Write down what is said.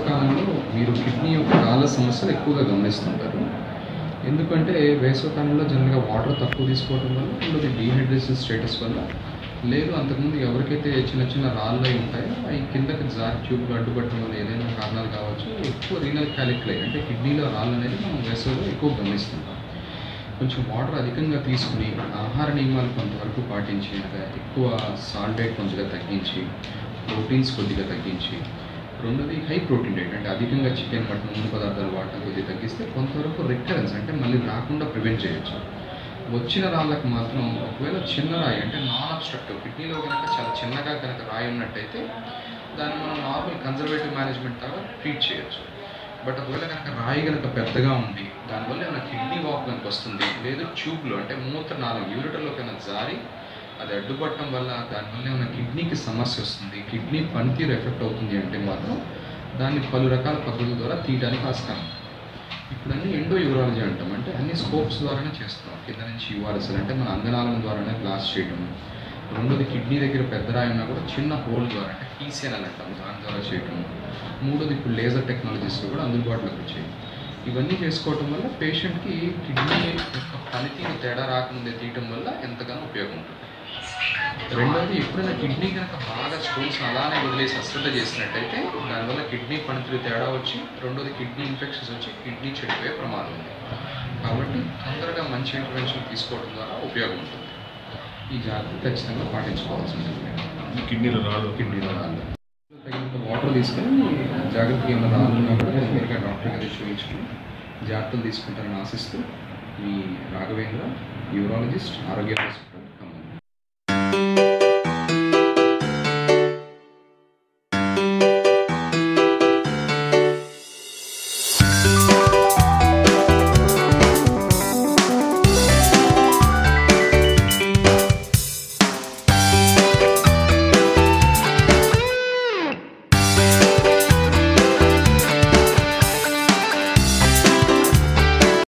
వేసవకాలంలో మీరు కిడ్నీ యొక్క రాళ్ళ సమస్యలు ఎక్కువగా గమనిస్తుంటారు ఎందుకంటే వేసవకాలంలో జనరల్గా వాటర్ తక్కువ తీసుకోవడం వల్ల రెండోది డీహైడ్రేషన్ స్టేటస్ వల్ల లేదు అంతకుముందు ఎవరికైతే చిన్న చిన్న రాళ్ళు అయి ఉంటాయో అవి కిందకి జారి ట్యూబ్లు అడ్డుపట్టడం వల్ల ఏదైనా కారణాలు కావచ్చు ఎక్కువ రీనల్ క్యాలిక్యులై అంటే కిడ్నీలో రాళ్ళు అనేది మనం వేసవిలో ఎక్కువ గమనిస్తుంటాం కొంచెం వాటర్ అధికంగా తీసుకుని ఆహార నియమాలు కొంతవరకు పాటించి అనగా ఎక్కువ సాల్ట్ డైట్ కొంచెంగా తగ్గించి ప్రోటీన్స్ కొద్దిగా తగ్గించి రెండోది హై ప్రోటీన్ డైట్ అంటే అధికంగా చికెన్ మటన్ నూనె పదార్థాలు వాడటం కొద్దిగా తగ్గిస్తే కొంతవరకు రికరెన్స్ అంటే మళ్ళీ రాకుండా ప్రివెంట్ చేయొచ్చు వచ్చిన రాళ్ళకు మాత్రం ఒకవేళ చిన్న రాయి అంటే నాన్ అబ్స్ట్రక్టివ్ కిడ్నీలో కనుక చాలా చిన్నగా కనుక రాయి ఉన్నట్టయితే దాన్ని మనం నార్మల్ కన్జర్వేటివ్ మేనేజ్మెంట్ లాగా ట్రీట్ చేయొచ్చు బట్ ఒకవేళ కనుక రాయి కనుక పెద్దగా ఉండి దానివల్ల ఏమైనా కిడ్నీ వాక్ కనుక వస్తుంది లేదు ట్యూబ్లో అంటే మూత్ర నాలుగు యూరిటర్లో కనుక జారి అది అడ్డుపడటం వల్ల దానివల్ల ఏమైనా కిడ్నీకి సమస్య వస్తుంది కిడ్నీ పనితీరు ఎఫెక్ట్ అవుతుంది అంటే మాత్రం దాన్ని పలు రకాల పద్ధతుల ద్వారా తీయడానికి ఆస్కారం ఉంది. ఇప్పుడు అన్ని ఎండో యూరాలజీ అంటాం అంటే అన్ని స్కోప్స్ ద్వారానే చేస్తాం కింద నుంచి యూఆర్ఎస్ఎల్ అంటే మన అంగనాళం ద్వారానే బ్లాస్ట్ చేయడం రెండోది కిడ్నీ దగ్గర పెద్ద రాయి ఉన్నా కూడా చిన్న హోల్ ద్వారా అంటే టీసీఎన్ఎల్ అంటాం దాని ద్వారా చేయటం మూడోది ఇప్పుడు లేజర్ టెక్నాలజీస్లో కూడా అందుబాటులోకి వచ్చాయి ఇవన్నీ చేసుకోవటం వల్ల పేషెంట్కి కిడ్నీ యొక్క పనితీరు తేడా రాకముందే తీయటం వల్ల ఎంతగానో ఉపయోగం ఉంటుంది రెండోది ఎప్పుడైనా కిడ్నీ కనుక బాగా స్టోన్స్ అలానే వదిలేసి అశ్రద్ధ చేసినట్టయితే దానివల్ల కిడ్నీ పనితీరు తేడా వచ్చి రెండోది కిడ్నీ ఇన్ఫెక్షన్స్ వచ్చి కిడ్నీ చెడిపోయే ప్రమాదం ఉంది కాబట్టి తొందరగా మంచి ఇంటర్వెన్షన్ తీసుకోవడం ద్వారా ఉపయోగం ఉంటుంది ఈ జాగ్రత్త ఖచ్చితంగా పాటించుకోవాల్సి ఉంటుంది కిడ్నీలో రాళ్ళు కిడ్నీలో రాళ్ళు తగినంత వాటర్ తీసుకొని జాగ్రత్తగా ఏమైనా రాళ్ళు ఉన్నా కూడా తొందరగా డాక్టర్ గారికి చూపించుకుని జాగ్రత్తలు తీసుకుంటారని ఆశిస్తూ మీ రాఘవేంద్ర యూరాలజిస్ట్ ఆరోగ్య హాస్పిటల్